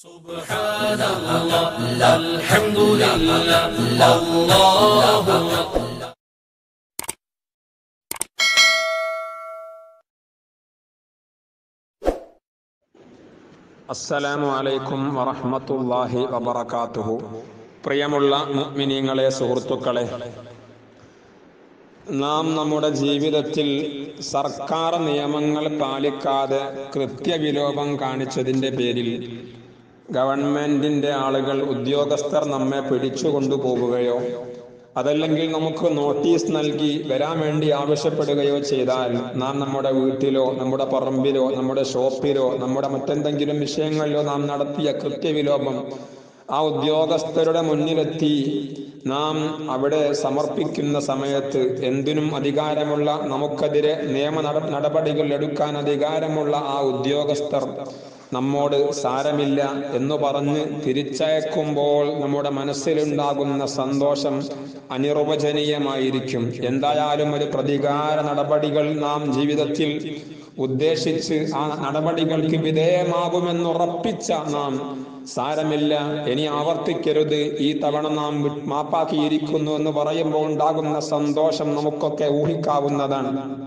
سبحان الله الحمد لله الله أكبر അസ്സലാമു അലൈക്കും വറഹ്മത്തുള്ളാഹി വബറകാതുഹു പ്രിയമുള്ള മുഅ്മിനീങ്ങളെ സുഹൃത്തുക്കളെ നാം നമ്മുടെ ജീവിതത്തിൽ സർക്കാർ നിയമങ്ങൾ പാലിക്കാതെ കൃത്യവിലോപം കാണിച്ചതിൻ്റെ പേരിൽ ഗവൺമെന്റിന്റെ ആളുകൾ ഉദ്യോഗസ്ഥർ നമ്മെ പിടിച്ചു കൊണ്ടുപോകുകയോ അതല്ലെങ്കിൽ നമുക്ക് നോട്ടീസ് നൽകി വരാൻ വേണ്ടി ആവശ്യപ്പെടുകയോ ചെയ്താൽ നാം നമ്മുടെ വീട്ടിലോ നമ്മുടെ പറമ്പിലോ നമ്മുടെ ഷോപ്പിലോ നമ്മുടെ മറ്റെന്തെങ്കിലും വിഷയങ്ങളിലോ നാം നടത്തിയ കൃത്യവിലോപം ആ ഉദ്യോഗസ്ഥരുടെ മുന്നിലെത്തി നാം അവിടെ സമർപ്പിക്കുന്ന സമയത്ത് എന്തിനും അധികാരമുള്ള നമുക്കെതിരെ നിയമ നട- നടപടികൾ എടുക്കാൻ അധികാരമുള്ള ആ ഉദ്യോഗസ്ഥർ നമ്മോട് സാരമില്ല എന്ന് പറഞ്ഞ് തിരിച്ചയക്കുമ്പോൾ നമ്മുടെ മനസ്സിലുണ്ടാകുന്ന സന്തോഷം അനിർവചനീയമായിരിക്കും എന്തായാലും ഒരു പ്രതികാര നടപടികൾ നാം ജീവിതത്തിൽ ഉദ്ദേശിച്ച് ആ നടപടികൾക്ക് വിധേയമാകുമെന്നുറപ്പിച്ച നാം സാരമില്ല ഇനി ആവർത്തിക്കരുത് ഈ തവണ നാം വി- മാപ്പാക്കിയിരിക്കുന്നു എന്ന് പറയുമ്പോൾ ഉണ്ടാകുന്ന സന്തോഷം നമുക്കൊക്കെ ഊഹിക്കാവുന്നതാണ്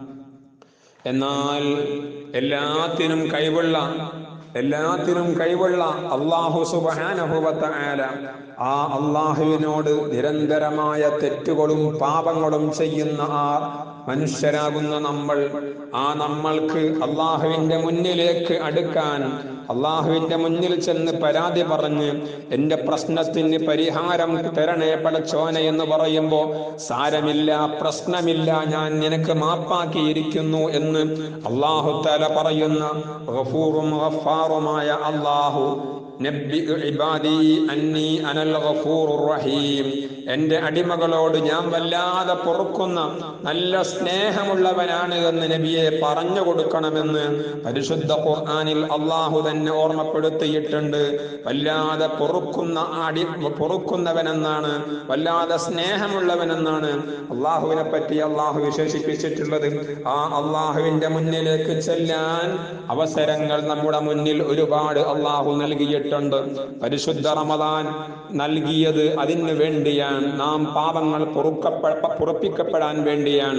എന്നാൽ എല്ലാത്തിനും കൈവുള്ള എല്ലാത്തിനും കൈവുള്ള അള്ളാഹു സുബാനഹുവത്ത ആല ആ അള്ളാഹുവിനോട് നിരന്തരമായ തെറ്റുകളും പാപങ്ങളും ചെയ്യുന്ന ആ മനുഷ്യരാകുന്ന നമ്മൾ ആ നമ്മൾക്ക് അള്ളാഹുവിന്റെ മുന്നിലേക്ക് അടുക്കാൻ അള്ളാഹുവിന്റെ മുന്നിൽ ചെന്ന് പരാതി പറഞ്ഞ് എന്റെ പ്രശ്നത്തിന് പരിഹാരം തരണേ പടച്ചോന എന്ന് പറയുമ്പോ സാരമില്ല പ്രശ്നമില്ല ഞാൻ നിനക്ക് മാപ്പാക്കിയിരിക്കുന്നു എന്ന് അള്ളാഹു തല പറയുന്ന ഗഫൂറും ഗഫാറുമായ അള്ളാഹു നബ്ബി ഇബാദി അന്നി അനൽ ഗഫൂറുർ റഹീം എന്റെ അടിമകളോട് ഞാൻ വല്ലാതെ പൊറുക്കുന്ന നല്ല സ്നേഹമുള്ളവനാണ് എന്ന് നബിയെ പറഞ്ഞു കൊടുക്കണമെന്ന് പരിശുദ്ധ ഖുർആനിൽ അള്ളാഹു തന്നെ ഓർമ്മപ്പെടുത്തിയിട്ടുണ്ട് വല്ലാതെ പൊറുക്കുന്ന അടി പൊറുക്കുന്നവനെന്നാണ് വല്ലാതെ സ്നേഹമുള്ളവനെന്നാണ് അള്ളാഹുവിനെ പറ്റി അള്ളാഹു വിശേഷിപ്പിച്ചിട്ടുള്ളത് ആ അള്ളാഹുവിന്റെ മുന്നിലേക്ക് ചെല്ലാൻ അവസരങ്ങൾ നമ്മുടെ മുന്നിൽ ഒരുപാട് അള്ളാഹു നൽകിയിട്ടുണ്ട് പരിശുദ്ധ റമദാൻ നൽകിയത് അതിനു വേണ്ടിയാണ് നാം പാപങ്ങൾ പൊറുക്കപ്പെ പൊറുപ്പിക്കപ്പെടാൻ വേണ്ടിയാണ്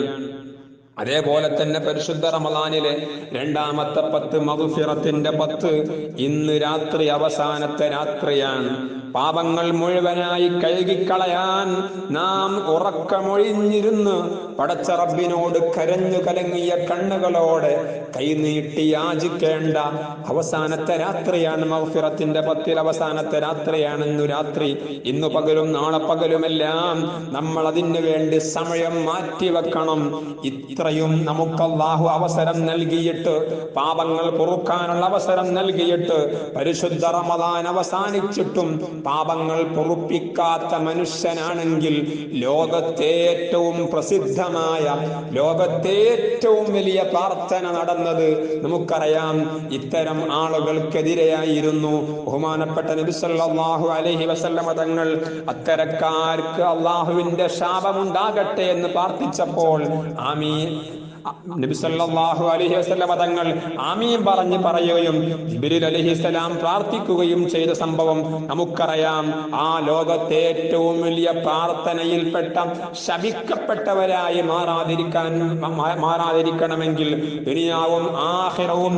അതേപോലെ തന്നെ പരിശുദ്ധ റമദാനിലെ രണ്ടാമത്തെ പത്ത് മധുഫിറത്തിന്റെ പത്ത് ഇന്ന് രാത്രി അവസാനത്തെ രാത്രിയാണ് പാപങ്ങൾ മുഴുവനായി കഴുകിക്കളയാൻ നാം ഉറക്കമൊഴിഞ്ഞിരുന്ന് പടച്ച റബ്ബിനോട് കരഞ്ഞു കലങ്ങിയ കണ്ണുകളോടെ കൈനീട്ടി യാചിക്കേണ്ട അവസാനത്തെ രാത്രിയാണ് മഹഫിറത്തിന്റെ പത്തിൽ അവസാനത്തെ രാത്രിയാണ് ഇന്നു രാത്രി ഇന്നു പകലും നാളെ പകലുമെല്ലാം നമ്മൾ അതിനു വേണ്ടി സമയം മാറ്റിവെക്കണം ഇത്രയും നമുക്ക് അള്ളാഹു അവസരം നൽകിയിട്ട് പാപങ്ങൾ പൊറുക്കാനുള്ള അവസരം നൽകിയിട്ട് പരിശുദ്ധ റമദാൻ അവസാനിച്ചിട്ടും പാപങ്ങൾ പൊറുപ്പിക്കാത്ത മനുഷ്യനാണെങ്കിൽ ലോകത്തെ ഏറ്റവും പ്രസിദ്ധമായ ലോകത്തെ ഏറ്റവും വലിയ പ്രാർത്ഥന നടന്നത് നമുക്കറിയാം ഇത്തരം ആളുകൾക്കെതിരെയായിരുന്നു ബഹുമാനപ്പെട്ട നബി സല്ലല്ലാഹു അലൈഹി വസല്ലമ തങ്ങൾ അത്തരക്കാർക്ക് അള്ളാഹുവിന്റെ ശാപമുണ്ടാകട്ടെ എന്ന് പ്രാർത്ഥിച്ചപ്പോൾ ആമീൻ നബി സല്ലല്ലാഹു അലൈഹി വസല്ലമ തങ്ങൾ ആമീൻ പറഞ്ഞ് പറയുകയും ജിബ്രീൽ അലൈഹിസ്സലാം പ്രാർത്ഥിക്കുകയും ചെയ്ത സംഭവം നമുക്കറിയാം ആ ലോകത്തെ ഏറ്റവും വലിയ പ്രാർത്ഥനയിൽപ്പെട്ട ശപിക്കപ്പെട്ടവരായി മാറാതിരിക്കാൻ മാ- മാറാതിരിക്കണമെങ്കിൽ ദുനിയാവും ആഖിറവും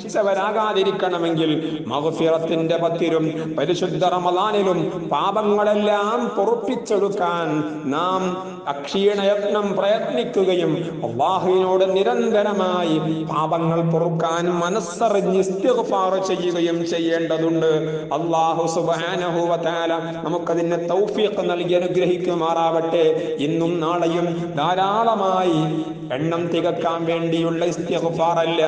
നശിച്ചവരാകാതിരിക്കണമെങ്കിൽ മഗ്ഫിറത്തിന്റെ പത്തിലും പരിശുദ്ധ റമദാനിലും പാപങ്ങളെല്ലാം പൊറുപ്പിച്ചെടുക്കാൻ നാം അക്ഷീണയത്നം പ്രയത്നിക്കുകയും അള്ളാഹുവിനോട് നിരന്തരമായി പാപങ്ങൾ പൊറുക്കാൻ മനസ്സറിഞ്ഞ് ഇസ്തിഗ്ഫാർ ചെയ്യുകയും ചെയ്യേണ്ടതുണ്ട് അള്ളാഹു സുബ്ഹാനഹു വ തആല നമുക്കതിന് തൗഫീഖ് നൽകി അനുഗ്രഹിക്കുമാറാവട്ടെ ഇന്നും നാളെയും ധാരാളമായി എണ്ണം തികക്കാൻ വേണ്ടിയുള്ള ഇസ്തിഗ്ഫാർ അല്ല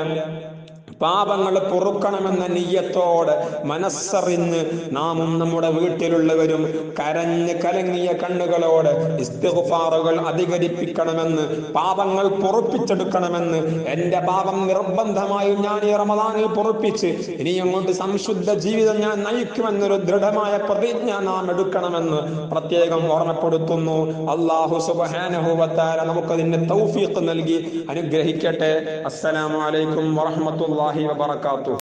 പാപങ്ങൾ പൊറുക്കണമെന്ന നീയത്തോടെ മനസ്സറിഞ്ഞ് നാമും നമ്മുടെ വീട്ടിലുള്ളവരും കരഞ്ഞ് കലങ്ങിയ കണ്ണുകളോട് ഇസ്തിഗ്ഫാറുകൾ അധികരിപ്പിക്കണമെന്ന് പാപങ്ങൾ പൊറുപ്പിച്ചെടുക്കണമെന്ന് എന്റെ പാപം നിർബന്ധമായും ഞാൻ ഈ റമദാനിൽ പൊറുപ്പിച്ച് ഇനി അങ്ങോട്ട് സംശുദ്ധ ജീവിതം ഞാൻ നയിക്കുമെന്നൊരു ദൃഢമായ പ്രതിജ്ഞ നാം എടുക്കണമെന്ന് പ്രത്യേകം ഓർമ്മപ്പെടുത്തുന്നു അള്ളാഹു സുബാനഹുവത്താര നമുക്കതിന്റെ തൗഫീഖ് നൽകി അനുഗ്രഹിക്കട്ടെ അസ്സലാമു അലൈക്കും വറഹ്മത്തുള്ളാഹി വബറകാതുഹു